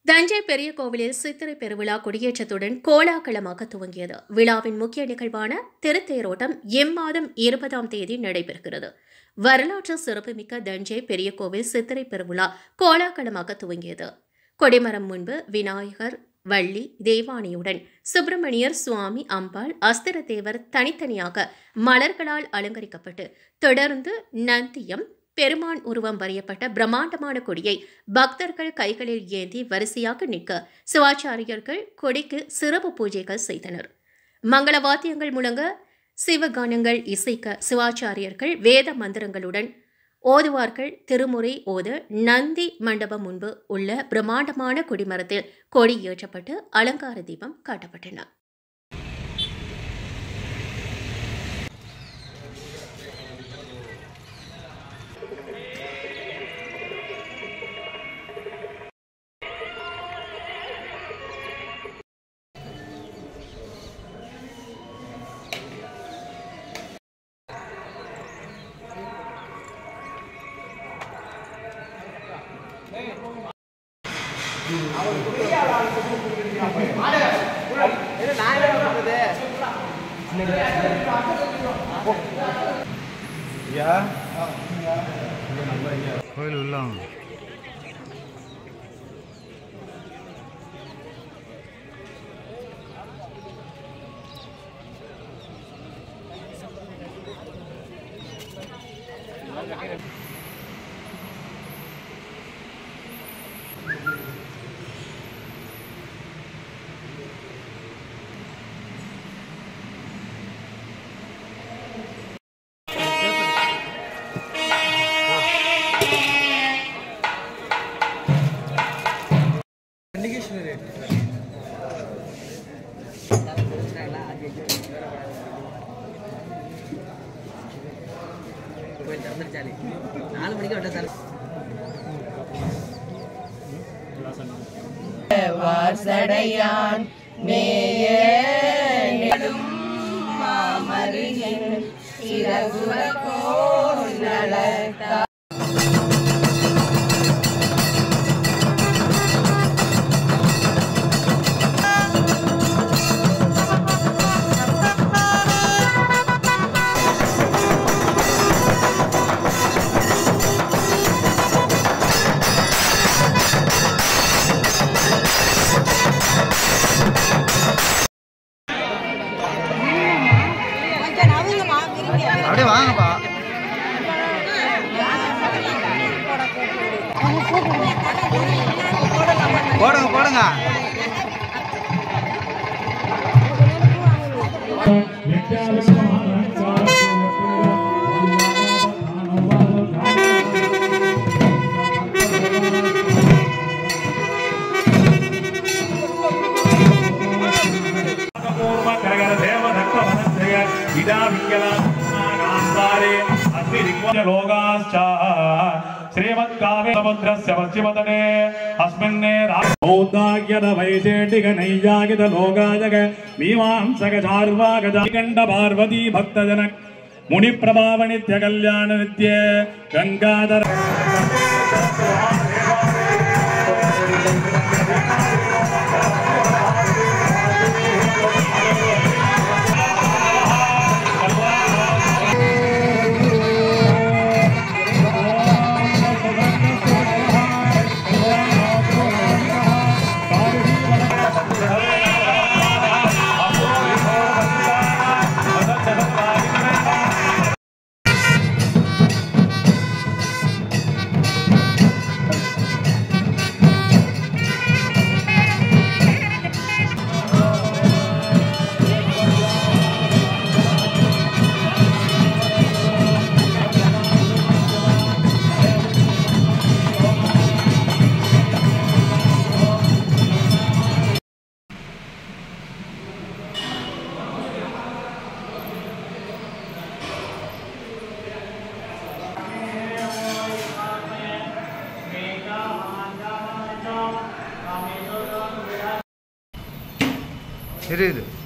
தஞ்சை பெரிய கோவிலில் சித்திரை பெருவிழா கொடியேற்றத்துடன் கோலாகலமாக துவங்கியது விழாவின் முக்கிய நிகழ்வான திருத்தேரோட்டம் இம்மாதம் இருபதாம் தேதி நடைபெறுகிறது வரலாற்று சிறப்புமிக்க தஞ்சை பெரிய கோவில் சித்திரை பெருவிழா கோலாகலமாக துவங்கியது கொடிமரம் முன்பு விநாயகர் வள்ளி தேவானியுடன் சுப்பிரமணியர் சுவாமி அம்பாள் அஸ்திரதேவர் தனித்தனியாக மலர்களால் அலங்கரிக்கப்பட்டு தொடர்ந்து நந்தியம் பெருமான் உருவம் வரையப்பட்ட பிரம்மாண்டமான கொடியை பக்தர்கள் கைகளில் ஏந்தி வரிசையாக நிற்க சிவாச்சாரியர்கள் கொடிக்கு சிறப்பு பூஜைகள் செய்தனர் மங்கள வாத்தியங்கள் முழங்க சிவகானங்கள் இசைக்க சிவாச்சாரியர்கள் வேத மந்திரங்களுடன் ஓதுவார்கள் திருமுறை ஓத நந்தி மண்டபம் முன்பு உள்ள பிரம்மாண்டமான கொடிமரத்தில் கொடி ஏற்றப்பட்டு அலங்கார தீபம் காட்டப்பட்டன கோயில் உள்ள வாங்க. கோயில் திறந்துருச்சாலே நாலு மணிக்கு விட்டா சார் வாசடையான் மேய நெடும் மாமருகின் சிறகுற கோல் நலத்தா அப்படியே வாங்கப்பா போடுங்க போடுங்க పూర్వ కరగర దేవ రక్త మనస్య ఇదా వింగలాంతారే అస్మి దిగ్వజ లోగాశ్చ శ్రీమద్కావే సముద్రస్య పశ్చిమతటే అస్మిన్నే ఔదాగ్యద వైశేషిక నైయాగిత లోగాజగ మీమాంసక చార్వాగజ కండ పార్వతీ భక్తజన ముని ప్రభావ నిత్య కళ్యాణ నిత్య గంగాధర இரு இரு